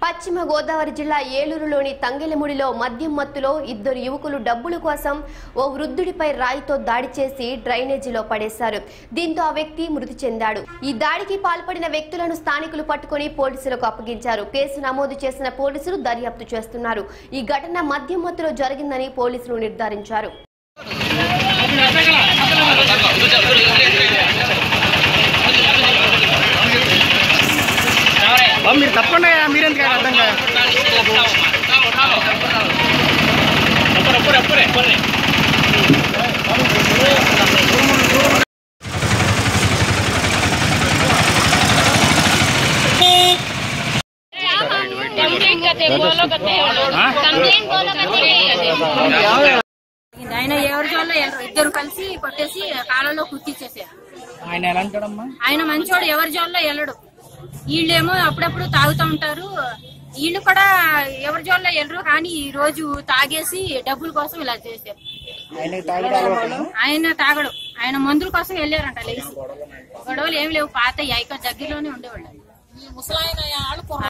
పశ్చిమ గోదావరి జిల్లా ఏలూరులోని తంగెలముడిలో మద్యం మత్తులో ఇద్దరు యువకులు డబ్బుల కోసం ఓ వృద్ధుడిపై రాయితో దాడి చేసి డ్రైనేజీలో పడేశారు దీంతో ఆ వ్యక్తి మృతి చెందాడు ఈ దాడికి పాల్పడిన వ్యక్తులను స్థానికులు పట్టుకుని పోలీసులకు అప్పగించారు కేసు నమోదు చేసిన పోలీసులు దర్యాప్తు చేస్తున్నారు ఈ ఘటన మద్యం మత్తులో జరిగిందని పోలీసులు నిర్ధారించారు బాబు మీరు తప్పకుండా మీరెందుకు అర్థం కాదు कंप्लेंट करते बोलो करते कंप्लेंट बोलो करते ఆయన ఎవరి జోల్లో ఎల్లరు ఇద్దరు కలిసి కొట్టేసి కాలంలో కుర్తిచ్చేసారు ఆయన ఎలా అంటాడమ్మా ఆయన మంచోడు ఎవరి జోల్లో వెళ్ళడు వీళ్ళేమో అప్పుడప్పుడు తాగుతూ ఉంటారు వీళ్ళు కూడా ఎవరి జోల్లో వెళ్ళరు కానీ ఈ రోజు తాగేసి డబ్బుల కోసం ఇలా చేశారు ఆయన తాగుడు అలవాటు ఆయన తాగడు ఆయన మందుల కోసం వెళ్ళారంట లేచి గొడవలు ఏం లేవు పాత దగ్గరలోనే ఉండేవాళ్ళు